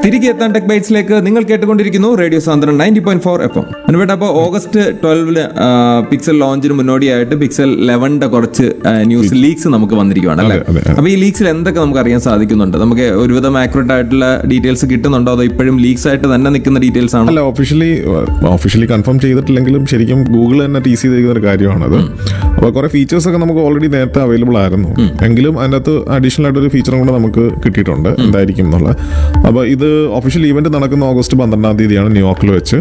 തിരികെ എത്താൻ ടെക് ബൈറ്റ്സിലേക്ക് നിങ്ങൾ കേട്ടുകൊണ്ടിരിക്കുന്നു റേഡിയോ സാന്ദ്രൻ ninety point four F M അനുവേട്ട അപ്പോൾ ഓഗസ്റ്റ് ട്വൽവില് പിക്സൽ ലോഞ്ചിന് മുന്നോടിയായിട്ട് പിക്സൽ ലെവന്റെ കുറച്ച് ന്യൂസ് ലീക്സ് നമുക്ക് വന്നിരിക്കുകയാണ് അല്ലേ അതെ, അതെ. അപ്പൊ ഈ ലീക്സിൽ എന്തൊക്കെ നമുക്ക് അറിയാൻ സാധിക്കുന്നുണ്ട് നമുക്ക് ഒരുവിധം ആക്യുറേറ്റ് ആയിട്ടുള്ള ഡീറ്റെയിൽസ് കിട്ടുന്നുണ്ടോ അതോ ഇപ്പോഴും ലീക്സ് ആയിട്ട് തന്നെ നിൽക്കുന്ന ഡീറ്റെയിൽസ് ആണോ അല്ല ഒഫീഷ്യലി ഒഫീഷ്യലി കൺഫേം ചെയ്തിട്ടില്ലെങ്കിലും ശരിക്കും ഗൂഗിൾ തന്നെ ടീസ് ചെയ്തിരിക്കുന്ന ഒരു കാര്യമാണത് അപ്പോൾ കുറെ ഫീച്ചേഴ്സ് ഒക്കെ നമുക്ക് ഓൾറെഡി നേരത്തെ അവൈലബിൾ ആയിരുന്നു എങ്കിലും അതിൻ്റെ അകത്ത് അഡീഷണൽ ആയിട്ട് ഒരു ഫീച്ചറും കൂടെ നമുക്ക് കിട്ടിയിട്ടുണ്ട് എന്തായിരിക്കും എന്നുള്ളത് അപ്പോൾ ഇത് ഒഫീഷ്യൽ ഇവന്റ് നടക്കുന്ന ഓഗസ്റ്റ് പന്ത്രണ്ടാം തീയതിയാണ് ന്യൂയോർക്കിൽ വെച്ച്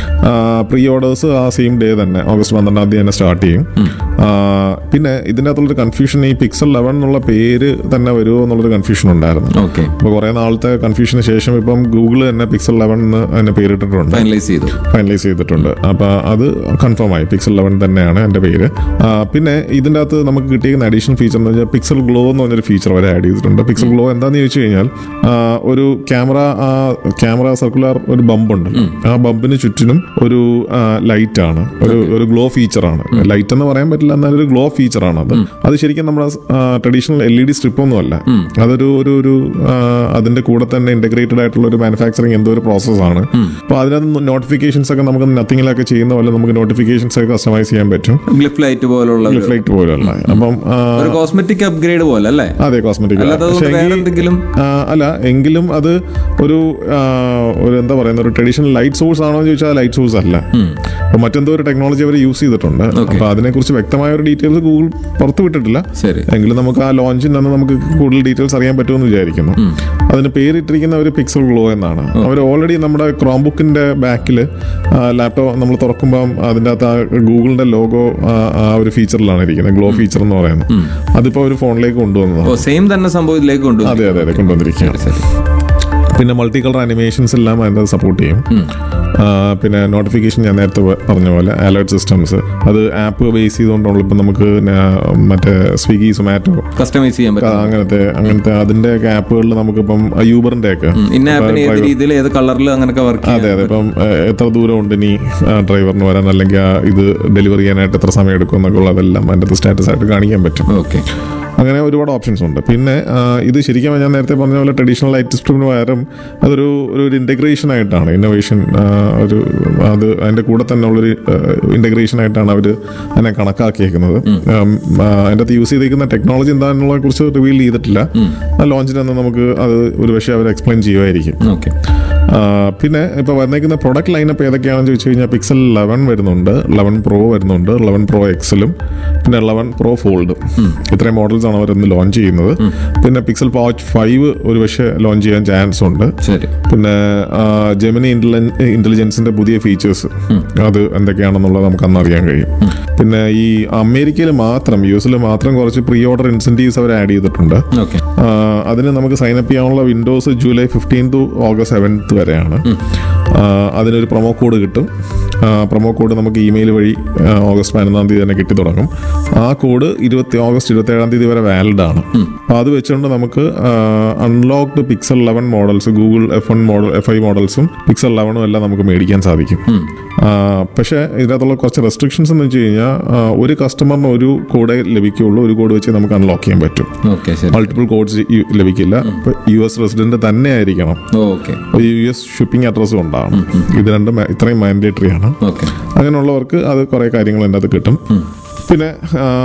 പ്രീ ഓർഡേഴ്സ് ആ സെയിം ഡേ തന്നെ ഓഗസ്റ്റ് പന്ത്രണ്ടാം തീയതി തന്നെ സ്റ്റാർട്ട് ചെയ്യും ആ, പിന്നെ ഇതിൻ്റെ അകത്തുള്ളൊരു കൺഫ്യൂഷൻ ഈ പിക്സൽ ലെവൻ എന്നുള്ള പേര് തന്നെ വരുമോ എന്നുള്ളൊരു കൺഫ്യൂഷൻ ഉണ്ടായിരുന്നു ഓക്കെ അപ്പോൾ കുറേ നാളത്തെ കൺഫ്യൂഷന് ശേഷം ഇപ്പം ഗൂഗിൾ തന്നെ പിക്സൽ ലെവൻ എന്ന് അതിനെ പേരിട്ടിട്ടുണ്ട് ഫൈനലൈസ് ചെയ്തു ഫൈനലൈസ് ചെയ്തിട്ടുണ്ട് അപ്പോൾ അത് കൺഫേം ആയി പിക്സൽ ലെവൻ തന്നെയാണ് എൻ്റെ പേര് ആ, പിന്നെ ഇതിൻ്റെ അകത്ത് നമുക്ക് കിട്ടിയിരിക്കുന്ന അഡീഷണൽ ഫീച്ചർ എന്ന് വെച്ചാൽ പിക്സൽ ഗ്ലോ എന്ന് പറഞ്ഞൊരു ഫീച്ചർ വരെ ആഡ് ചെയ്തിട്ടുണ്ട് പിക്സൽ ഗ്ലോ എന്താണെന്ന് ചോദിച്ചു കഴിഞ്ഞാൽ ആ, ഒരു ക്യാമറ ക്യാമറ സർക്കുലർ ഒരു ബമ്പ് ഉണ്ടല്ലോ ആ ബമ്പിന് ചുറ്റിനും ഒരു ലൈറ്റ് ആണ് ഒരു ഒരു ഗ്ലോ ഫീച്ചറാണ് ലൈറ്റ് എന്ന് പറയാൻ പറ്റില്ല എന്നാലും ഒരു ഗ്ലോ ഫീച്ചറാണ് അത് അത് ശരിക്കും നമ്മുടെ traditional L E D strip ഒന്നും അല്ല അതൊരു ഒരു ഒരു ആ, അതിന്റെ കൂടെ തന്നെ ഇന്റഗ്രേറ്റഡ് ആയിട്ടുള്ള ഒരു മാനുഫാക്ചറിങ് എന്തോ ഒരു പ്രോസസ്സാണ് അപ്പോൾ അതിനകത്ത് നോട്ടിഫിക്കേഷൻസ് ഒക്കെ നമുക്ക് നത്തിങ്ങിലൊക്കെ ചെയ്യുന്ന പോലെ നമുക്ക് നോട്ടിഫിക്കേഷൻസ് ഒക്കെ കസ്റ്റമൈസ് ചെയ്യാൻ പറ്റും ഗ്ലിഫ് ലൈറ്റ് പോലുള്ള ഒരു- ഫ്ലൈറ്റ് പോലെയുള്ള അപ്പം ആ, ഒരു കോസ്മെറ്റിക് അപ്ഗ്രേഡ് പോലെ അല്ലേ അതെ കോസ്മെറ്റിക് അല്ലാതെ അതുകൊണ്ട് വേറെ എന്തെങ്കിലും അല്ല എങ്കിലും അത് ഒരു ആ, ഒരു എന്താ പറയുന്ന ഒരു ട്രഡീഷണൽ ലൈറ്റ് സോഴ്സ് ആണോ എന്ന് ചോദിച്ചാൽ ലൈറ്റ് സോഴ്സ് അല്ല അപ്പൊ മറ്റെന്തോ ഒരു ടെക്നോളജി അവർ യൂസ് ചെയ്തിട്ടുണ്ട് അപ്പൊ അതിനെക്കുറിച്ച് വ്യക്തമായ ഒരു ഡീറ്റെയിൽസ് ഗൂഗിൾ പുറത്തു വിട്ടിട്ടില്ല ശരി എങ്കിലും നമുക്ക് ആ ലോഞ്ചിന് അന്ന് നമുക്ക് കൂടുതൽ ഡീറ്റെയിൽസ് അറിയാൻ പറ്റുമെന്ന് വിചാരിക്കുന്നു അതിന് പേരിട്ടിരിക്കുന്ന ഒരു പിക്സൽ ഗ്ലോ എന്നാണ് അവർ ഓൾറെഡി നമ്മുടെ ക്രോം ബുക്കിന്റെ ബാക്കിൽ ലാപ്ടോപ്പ് നമ്മൾ തുറക്കുമ്പോൾ അതിൻ്റെ അകത്ത് ആ ഗൂഗിളിന്റെ ലോഗോ ആ ഒരു ഫീച്ചറിലാണ് ഇരിക്കുന്നത് ഗ്ലോ ഫീച്ചർ എന്ന് പറയുന്നത് അതിപ്പോ ഒരു ഫോണിലേക്ക് കൊണ്ടുവന്നതാണ് ഓ സെയിം തന്നെ സംഭവം ഇതിലേക്ക് കൊണ്ടുവന്നു അതെ അതെ അതെ കൊണ്ടുവന്നിരിക്കുകയാണ് ശരി പിന്നെ മൾട്ടി കളർ അനിമേഷൻസ് എല്ലാം അതിൻ്റെ സപ്പോർട്ട് ചെയ്യും ആ, പിന്നെ നോട്ടിഫിക്കേഷൻ ഞാൻ നേരത്തെ പ- പറഞ്ഞ പോലെ അലേർട്ട് സിസ്റ്റംസ് അത് ആപ്പ് ബേസ് ചെയ്തുകൊണ്ടുള്ള ഇപ്പം നമുക്ക് ന- മറ്റേ സ്വിഗ്ഗി സൊമാറ്റോ കസ്റ്റമൈസ് ചെയ്യാൻ പറ്റും അങ്ങനത്തെ അങ്ങനത്തെ അതിന്റെ ഒക്കെ ആപ്പുകളിൽ നമുക്കിപ്പം യൂബറിന്റെ ഒക്കെ ഇന്ന ആപ്പിന് ഏത് രീതിയിൽ ഏത് കളറിൽ അങ്ങനെയൊക്കെ വർക്ക് അതെ അതെ ഇപ്പം ഏഹ്, എത്ര ദൂരം ഉണ്ട് ഇനി ആ, ഡ്രൈവറിന് വരാൻ അല്ലെങ്കിൽ ആ ഇത് ഡെലിവറി ചെയ്യാനായിട്ട് എത്ര സമയം എടുക്കും എന്നൊക്കെ ഉള്ളതെല്ലാം അതിൻ്റെ സ്റ്റാറ്റസ് ആയിട്ട് കാണിക്കാൻ പറ്റും ഓക്കെ അങ്ങനെ ഒരുപാട് ഓപ്ഷൻസ് ഉണ്ട് പിന്നെ ആ, ഇത് ശരിക്കും ഞാൻ നേരത്തെ പറഞ്ഞ പോലെ ട്രഡീഷണൽ ലൈറ്റ് സ്ട്രിപ്പിന് പകരം അതൊരു ഒരു ഇൻ്റഗ്രേഷൻ ആയിട്ടാണ് ഇന്നോവേഷൻ ഒരു അത് അതിൻ്റെ കൂടെ തന്നെ ഉള്ളൊരു ഇൻ്റഗ്രേഷൻ ആയിട്ടാണ് അവർ അതിനെ കണക്കാക്കിയേക്കുന്നത് ഉം, ആ, അതിൻ്റെ അകത്ത് യൂസ് ചെയ്തിരിക്കുന്ന ടെക്നോളജി എന്താണെന്നുള്ളതിനെ കുറിച്ച് റിവീൽ ചെയ്തിട്ടില്ല ആ ലോഞ്ചിന് അന്ന് നമുക്ക് അത് ഒരു പക്ഷേ അവർ എക്സ്പ്ലെയിൻ ചെയ്യുമായിരിക്കും ഓക്കെ ആ, പിന്നെ ഇപ്പോൾ വന്നേക്കുന്ന പ്രൊഡക്റ്റ് ലൈനപ്പ് ഏതൊക്കെയാണെന്ന് ചോദിച്ചു കഴിഞ്ഞാൽ പിക്സൽ ലെവൻ വരുന്നുണ്ട് ലെവൻ പ്രോ വരുന്നുണ്ട് ലെവൻ പ്രോ എക്സലും പിന്നെ ലെവൻ പ്രോ ഫോൾഡ് ഇത്രയും മോഡൽസ് ആണ് അവരിന്ന് ലോഞ്ച് ചെയ്യുന്നത് പിന്നെ പിക്സൽ വാച്ച് ഫൈവ് ഒരു പക്ഷേ ലോഞ്ച് ചെയ്യാൻ ചാൻസ് ഉണ്ട് ശരി പിന്നെ ജെമിനി ഇന്റലിജൻസിന്റെ പുതിയ ഫീച്ചേഴ്സ് അത് എന്തൊക്കെയാണെന്നുള്ളത് നമുക്ക് അന്ന് അറിയാൻ കഴിയും പിന്നെ ഈ അമേരിക്കയിൽ മാത്രം യു എസിൽ മാത്രം കുറച്ച് പ്രീ ഓർഡർ ഇൻസെന്റീവ്സ് അവർ ആഡ് ചെയ്തിട്ടുണ്ട് ഓക്കെ ആ, അതിന് നമുക്ക് സൈൻ അപ്പ് ചെയ്യാനുള്ള windows July fifteen to August seventh വരെയാണ് ആ, അതിനൊരു പ്രൊമോ കോഡ് കിട്ടും പ്രൊമോ കോഡ് നമുക്ക് ഇമെയിൽ വഴി ആ, ഓഗസ്റ്റ് പതിനൊന്നാം തീയതി തന്നെ കിട്ടി തുടങ്ങും ആ കോഡ് ഇരുപത്തി ഓഗസ്റ്റ് ഇരുപത്തി ഏഴാം തീയതി വരെ വാലിഡ് ആണ് അപ്പോൾ അത് വെച്ചുകൊണ്ട് നമുക്ക് unlocked Pixel eleven models Google F one model F I മോഡൽസും പിക്സൽ ലെവനും എല്ലാം നമുക്ക് മേടിക്കാൻ സാധിക്കും ആ, പക്ഷേ ഇതിനകത്തുള്ള കുറച്ച് റെസ്ട്രിക്ഷൻസ് എന്ന് വെച്ച് കഴിഞ്ഞാൽ ആ, ഒരു കസ്റ്റമറിന് ഒരു കോഡേ ലഭിക്കുകയുള്ളൂ ഒരു കോഡ് വെച്ച് നമുക്ക് അൺലോക്ക് ചെയ്യാൻ പറ്റും ഓക്കെ ശരി മൾട്ടിപ്പിൾ കോഡ്സ് ലഭിക്കില്ല ഇപ്പൊ യു എസ് റെസിഡന്റ് തന്നെ ആയിരിക്കണം ഓക്കെ യു എസ് ഷിപ്പിംഗ് അഡ്രസ്സും ഉണ്ടാവണം ഇത് രണ്ടും മ- ഇത്രയും മാൻഡേറ്ററി ആണ് ഓക്കെ അങ്ങനെയുള്ളവർക്ക് അത് കുറെ കാര്യങ്ങൾ അതിൻ്റെ അത് കിട്ടും പിന്നെ ആ,